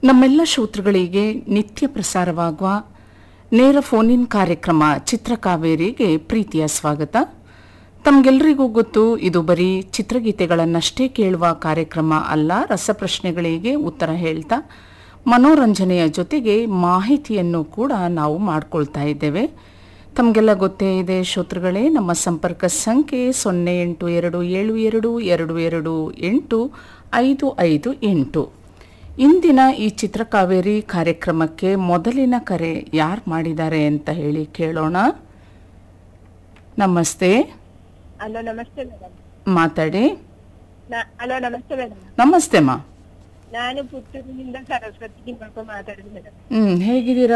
ನಮ್ಮೆಲ್ಲ ಶ್ರೋತೃಗಳಿಗೆ ನಿತ್ಯ ಪ್ರಸಾರವಾಗುವ ನೇರ ಫೋನಿನ್ ಕಾರ್ಯಕ್ರಮ ಚಿತ್ರಕಾವೇರಿಗೆ ಪ್ರೀತಿಯ ಸ್ವಾಗತ ತಮಗೆಲ್ಲರಿಗೂ ಗೊತ್ತು ಇದು ಬರೀ ಚಿತ್ರಗೀತೆಗಳನ್ನಷ್ಟೇ ಕೇಳುವ ಕಾರ್ಯಕ್ರಮ ಅಲ್ಲ ರಸಪ್ರಶ್ನೆಗಳಿಗೆ ಉತ್ತರ ಹೇಳ್ತಾ ಮನೋರಂಜನೆಯ ಜೊತೆಗೆ ಮಾಹಿತಿಯನ್ನು ಕೂಡ ನಾವು ಮಾಡ್ಕೊಳ್ತಾ ಇದ್ದೇವೆ ತಮಗೆಲ್ಲ ಗೊತ್ತೇ ಇದೆ ಶ್ರೋತೃಗಳೇ ನಮ್ಮ ಸಂಪರ್ಕ ಸಂಖ್ಯೆ ಸೊನ್ನೆ ಎಂಟು ಎರಡು ಏಳು ಎರಡು ಎರಡು ಎರಡು ಎಂಟು ಐದು ಐದು ಎಂಟು ಇಂದಿನ ಈ ಚಿತ್ರಕಾವೇರಿ ಕಾರ್ಯಕ್ರಮಕ್ಕೆ ಮೊದಲಿನ ಕರೆ ಯಾರು ಮಾಡಿದ್ದಾರೆ ಅಂತ ಹೇಳಿ ಕೇಳೋಣ ನಮಸ್ತೆ ಹಲೋ ನಮಸ್ತೆ ಮೇಡಮ್ ಮಾತಾಡಿ ಹಲೋ ನಮಸ್ತೆ ಮೇಡಮ್ ನಮಸ್ತೆ ಮಾ ನಾನು ಪುತ್ತೂರಿನಿಂದ ಸರಸ್ವತಿ ತಿಮ್ಮಪ್ಪ ಮಾತಾಡುದು ಮೇಡಮ್ ಹ್ಮ್ ಹೇಗಿದ್ದೀರಾ